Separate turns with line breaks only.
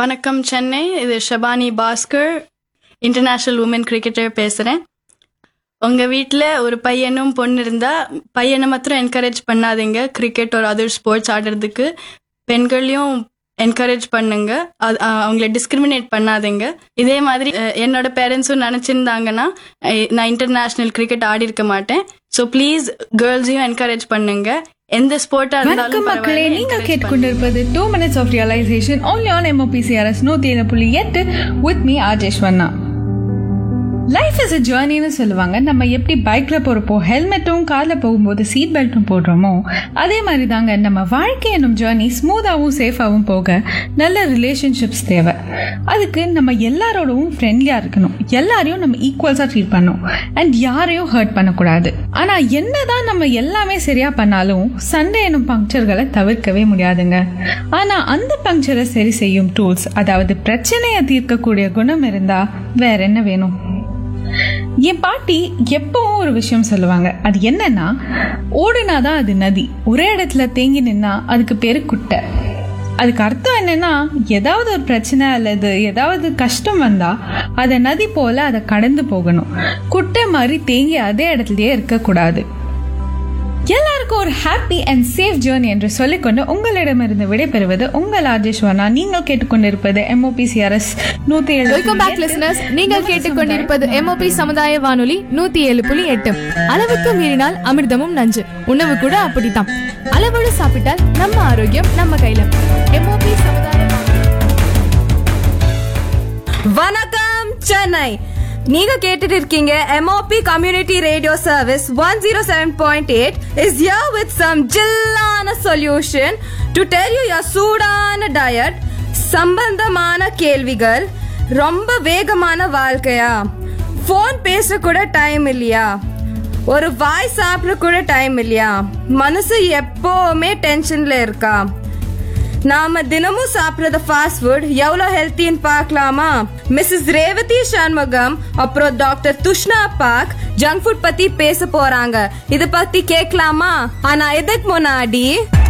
வணக்கம் சென்னை இது Shabani Bhaskar international woman cricketer பேசுகிறேன் உங்கள் வீட்டில் ஒரு பையனும் பொண்ணு இருந்தால் பையனை மாத்திரம் என்கரேஜ் பண்ணாதீங்க கிரிக்கெட் ஒரு அதர் ஸ்போர்ட்ஸ் ஆடுறதுக்கு பெண்களையும் என்கரேஜ் பண்ணுங்க அது அஹ், அவங்கள டிஸ்கிரிமினேட் பண்ணாதீங்க இதே மாதிரி அஹ், என்னோட பேரண்ட்ஸும் நினச்சிருந்தாங்கன்னா நான் இன்டர்நேஷ்னல் கிரிக்கெட் ஆடி இருக்க மாட்டேன் ஸோ ப்ளீஸ் கேர்ள்ஸையும் என்கரேஜ் பண்ணுங்க எந்த ஸ்போர்ட்டாக
வணக்கம்
இருந்தாலும்
மக்களே
பரவாயில்ல,
நீங்கள்
encourage
கேட்டுக்கொண்டிருப்பது two minutes of realisation only on MOPCRS நூற்றி ஏழு புள்ளி எட்டு with me Ajeshwarna life is a ஜேர்னின்னு சொல்லுவாங்க நம்ம எப்படி பைக்ல போறப்போ ஹெல்மெட்டும் கார்ல போகும்போது சீட் பெல்ட்டும் போடுறோமோ அதே மாதிரி தாங்க நம்ம வாழ்க்கை என்னும் ஜேர்னி ஸ்மூத்தாகவும் சேஃபாகவும் போக நல்ல ரிலேஷன்ஷிப்ஸ் தேவை அதுக்கு நம்ம எல்லாரோடவும் ஃப்ரெண்ட்லியா இருக்கணும் எல்லாரையும் நம்ம ஈக்குவல்ஸா ட்ரீட் பண்ணணும் அண்ட் யாரையும் ஹர்ட் பண்ணக்கூடாது ஆனா என்னதான் நம்ம எல்லாமே சரியா பண்ணாலும் சண்டே எனும் பங்க்சர்களை தவிர்க்கவே முடியாதுங்க ஆனா அந்த பங்க்சரை சரி செய்யும் டூல்ஸ் அதாவது பிரச்சனையை தீர்க்கக்கூடிய குணம் இருந்தா வேற என்ன வேணும் என் பாட்டி எப்பவும் ஒரு விஷயம் சொல்லுவாங்க அது என்னன்னா ஓடுனாதான் அது நதி ஒரே இடத்துல தேங்கி நின்னா அதுக்கு பேரு குட்டை அதுக்கு அர்த்தம் என்னன்னா ஏதாவது ஒரு பிரச்சனை அல்லது ஏதாவது கஷ்டம் வந்தா அதை நதி போல அதை கடந்து போகணும் குட்டை மாதிரி தேங்கி அதே இடத்துலயே இருக்கக்கூடாது எல்லாருக்கும் ஒரு ஹாப்பி அண்ட் சேஃப் ஜேர்னி என்று சொல்லிக்கொண்டு உங்களிடமிருந்து விடைபெறுவது உங்கள் ராஜேஸ்வரனா நீங்கள் கேட்டுக்கொண்டிருப்பது எம்ஓபிசிஆர்எஸ் நூத்தி ஏழு
வெல்கம் பேக் லிசனர்ஸ் நீங்கள் கேட்டுக்கொண்டிருப்பது எம்ஓபி சமுதாய வானொலி நூத்தி ஏழு புள்ளி எட்டு அளவுக்கு மீறினால் அமிர்தமும் நஞ்சு உணவு கூட அப்படித்தான் அளவோடு சாப்பிட்டால் நம்ம ஆரோக்கியம் நம்ம கையில எம்ஓபி சமுதாய வானொலி
வணக்கம் சென்னை நீங்க கேட்டுட்டு இருக்கீங்க MOP community radio service one zero seven point eight is here with some ஜில்லான solution to tell you your சூடான டயட் சம்பந்தமான கேள்விகள் ரொம்ப வேகமான வாழ்க்கையா ஃபோன் பேச கூட டைம் இல்லையா ஒரு வாய் சாப்பிட கூட டைம் இல்லையா மனசு எப்பவுமே டென்ஷன்ல இருக்கா நாம தினமும் சாப்பிடுற ஃபாஸ்ட் ஃபுட் எவ்வளவு ஹெல்த்தின்னு பார்க்கலாமா மிஸ்ஸஸ் ரேவதி சண்முகம் அப்புறம் டாக்டர் துஷ்னா பாக் ஜங்க் ஃபுட் பத்தி பேச போறாங்க இத பத்தி கேட்கலாமா ஆனா இதுக்கு முன்னாடி